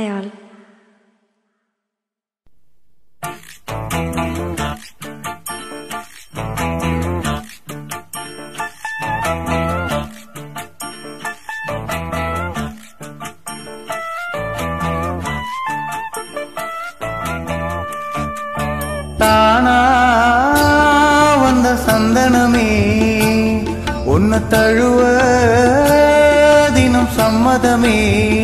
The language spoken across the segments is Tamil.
Hi all. தானா வந்த சந்தனமே உன்னை தழுவ தினம் சம்மதமே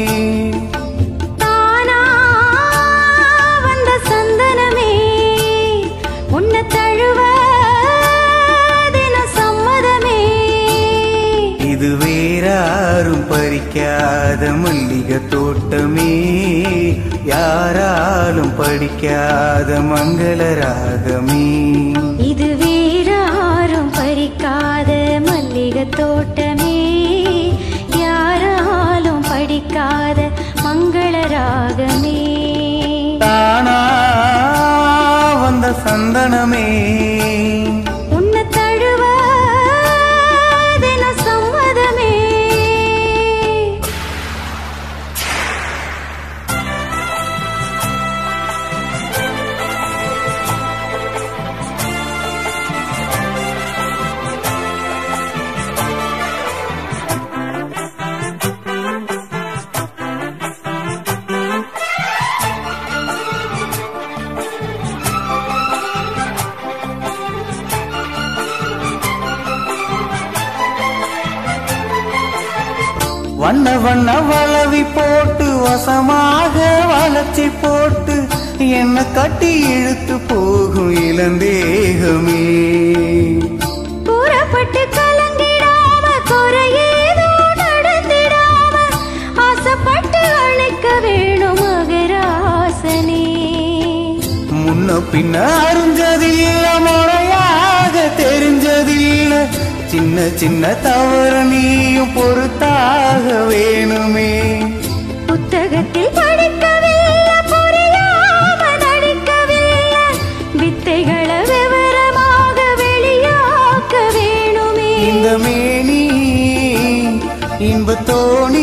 தானா வந்த சந்தனமே உன்னை தழுவ தின சம்மதமே இது வேறாரும் பறிக்காத மல்லிகை தோட்டமே யாராலும் படிக்காத மங்கள ராகமே இது வேறாரும் பறிக்காத மல்லிகை தோட்டமே யாராலும் படிக்காத மங்கள ராகமே தானா வந்த சந்தனமே உன்னை தழுவ தின சம்மதமே வண்ண வண்ண வளவி போட்டு வசமாக வளர்ச்சி போட்டு என்ன கட்டி இழுத்து போகும் இளந்தேகமே கூறப்பட்டு கலங்கிடாம குறையேதோ நடந்திடாம ஆசைப்பட்டு அழைக்க வேணும் மகராசனே முன்ன பின்ன அறிஞ்சதில்ல முறையாக தெரிஞ்சதில்ல சின்ன சின்ன தவறு நீயும் பொறுத்தாக வேணுமே புத்தகத்தில் படிக்கவில்லை புரியாம நடிக்கவில்லை வித்தைகளை விவரமாக வெளியாக்க வேணுமே இந்த மேனி இன்பத்தோணி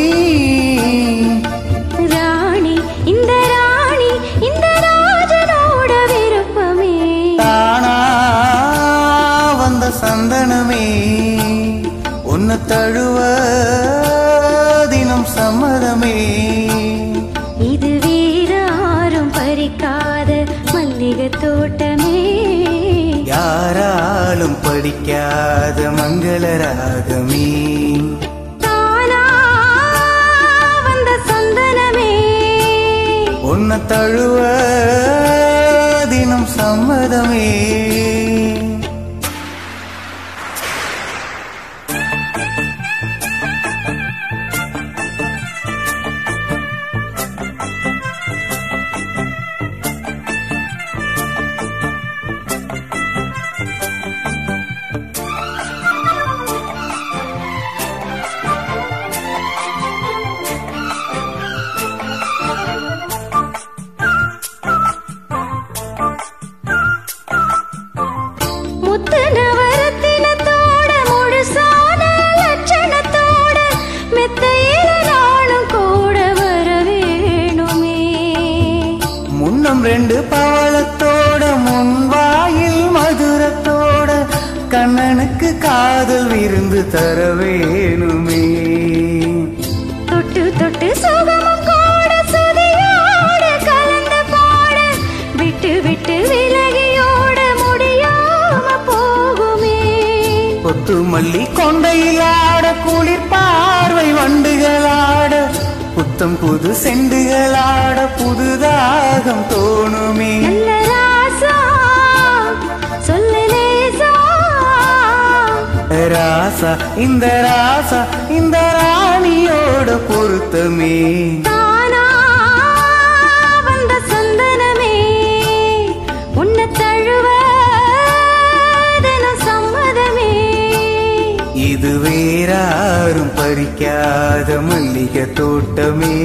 ராணி இந்த ராணி இந்த ராஜனோட விருப்பமே தானா வந்த சந்தனமே உன்னை தழுவ தினம் சம்மதமே இது வீராரும் பறிக்காத மல்லிகை தோட்டமே யாராலும் படிக்காத மங்கள ராகமே தானா வந்த சந்தனமே உன்னை தழுவ தினம் சம்மதமே முத்து நவரத்தினத்தோட முழுசான லட்சணத்தோட மெத்தையில நானும் கூட வர வேணுமே முன்னம் ரெண்டு பவளத்தோட முன்வாயில் மதுரத்தோட கண்ணனுக்கு காதல் விருந்து தர வேணுமே தொட்டு தொட்டு சுகமும் கூட சுதியோட கலந்து போட விட்டு விட்டு விலகியோட முடியாம போகுமே கொத்து மல்லி கொண்டையிலாட குளிர் பார்வை வண்டுகளாட புத்தம் புது செண்டுகளாட புதுதாகம் தோணுமே நல்ல ராசா சொல்லு லேசா ராசா இந்த ராசா இந்த ராணியோட பொருத்தமே தானா வந்த சந்தனமே உன்னை தழுவ தினம் சம்மதமே இது வேறாரும் பறிக்காத மல்லிகை தோட்டமே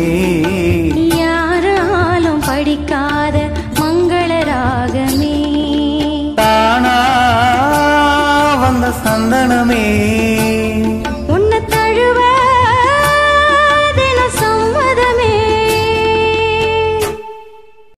யாராலும் படிக்காத மங்கள ராகமே தானா வந்த சந்தனமே